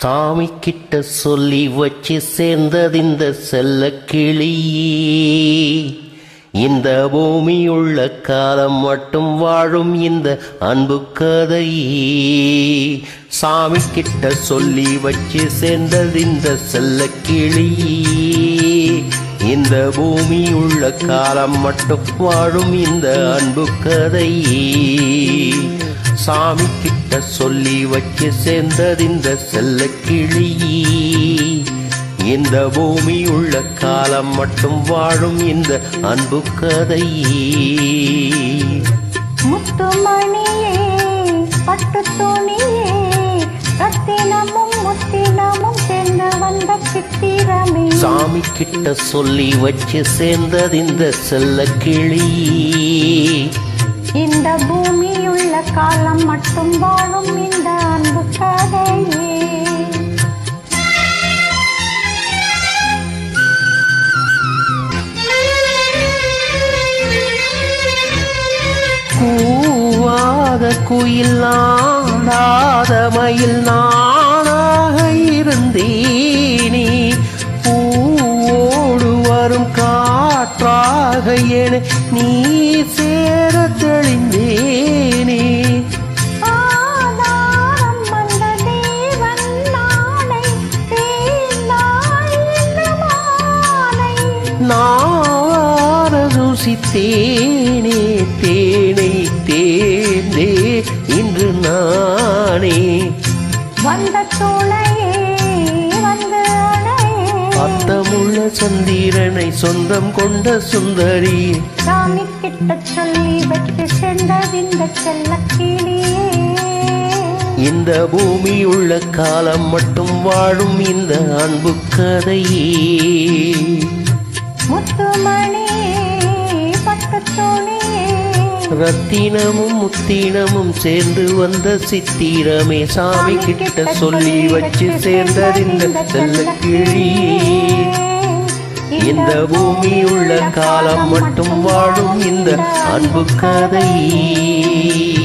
சாமி கிட்ட சொல்லி வச்சு சேர்ந்ததிந்த செல்ல கிளியே இந்த பூமியுள்ள காலம் மட்டும் வாழும் இந்த அன்பு கதையே சாமி கிட்ட சொல்லி வச்சு சேர்ந்ததிந்த செல்ல கிளியே இந்த பூமியுள்ள காலம் மட்டும் வாழும் இந்த அன்பு கதையே சாமி கிட்ட சொல்லி வச்சு சேர்ந்ததிந்த செல்ல கிளியே இந்த பூமி உள்ள காலம் மட்டும் வாழும் இந்த அன்பு கதையே முத்துமணியே பட்டு துணியே ரத்தினமும் முத்தினமும் சேர்ந்து வந்த சித்திரமே சாமி கிட்ட சொல்லி வச்சு சேர்ந்ததிந்த செல்ல கிளியே இந்த பூமியுள்ள காலம் மட்டும் வாழும் இந்த அன்பு கதையே கூவாத குயில் நாடாத மயில் நானாக இருந்தேனே பூவோடு வரும் காற்றாக என நீ சேர தெளிந்தேனே ஆதாரம் வந்த தேவன் நாளை தேனாய் இந்த மாலை நார ருசித்தேனே தேனை தேர்ந்தே இன்று நானே வந்த துணையே வந்து அணையே அத்தமுள்ள சந்திரனை சொந்தம் கொண்ட சுந்தரி சாமி கிட்ட சொல்லி வச்சு சென்றதிந்த செல்ல கிளியே இந்த பூமி உள்ள காலம் மட்டும் வாழும் இந்த அன்பு கதையே முத்துமணியே பட்டு துணியே ரத்தினமும் முத்தினமும் சேர்ந்து வந்த சித்திரமே சாமி கிட்ட சொல்லி வச்சு சேர்ந்ததிந்த செல்ல கிளியே இந்த பூமி உள்ள காலம் மட்டும் வாழும் இந்த அன்பு கதையே